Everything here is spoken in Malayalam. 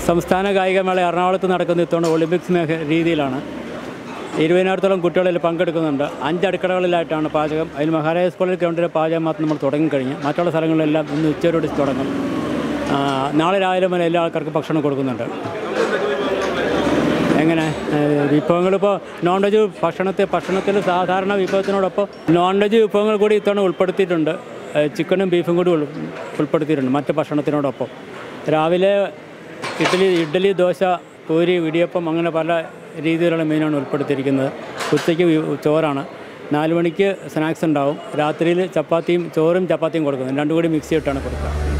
സംസ്ഥാന കായികമേള എറണാകുളത്ത് നടക്കുന്ന ഇത്തവണ ഒളിമ്പിക്സ് മേഖ രീതിയിലാണ് ഇരുപതിനായിരത്തോളം കുട്ടികളിൽ പങ്കെടുക്കുന്നുണ്ട് അഞ്ച് അടുക്കളകളിലായിട്ടാണ് പാചകം അതിൽ മഹാരാജാസ് കോളേജ് ഗ്രൗണ്ടിലെ പാചകം മാത്രം നമ്മൾ തുടങ്ങിക്കഴിഞ്ഞു മറ്റുള്ള സ്ഥലങ്ങളിലെല്ലാം ഇന്ന് ഉച്ചയോട് തുടങ്ങും ആ, നാളെ രാവിലെ മുതൽ എല്ലാ ആൾക്കാർക്കും ഭക്ഷണം കൊടുക്കുന്നുണ്ട് എങ്ങനെ വിഭവങ്ങളിപ്പോൾ നോൺ വെജ് ഭക്ഷണത്തെ ഭക്ഷണത്തിൽ സാധാരണ വിഭവത്തിനോടൊപ്പം നോൺ വെജ് വിഭവങ്ങൾ കൂടി ഇത്തവണ ഉൾപ്പെടുത്തിയിട്ടുണ്ട് ഏഹ് ചിക്കനും ബീഫും കൂടി ഉൾ- ഉൾപ്പെടുത്തിയിട്ടുണ്ട് മറ്റ് ഭക്ഷണത്തിനോടൊപ്പം രാവിലെ ഇഡ്ഡലി ഇഡ്ഡലി ദോശ പൂരി ഇടിയപ്പം അങ്ങനെ പല രീതിയിലുള്ള മീനാണ് ഉൾപ്പെടുത്തിയിരിക്കുന്നത് ഉച്ചയ്ക്ക് വി- ചോറാണ് നാല് മണിക്ക് സ്നാക്സ് ഉണ്ടാവും രാത്രിയിൽ ചപ്പാത്തിയും ചോറും ചപ്പാത്തിയും കൊടുക്കുന്നത് രണ്ടും കൂടി മിക്സ് ചെയ്തിട്ടാണ് കൊടുക്കുക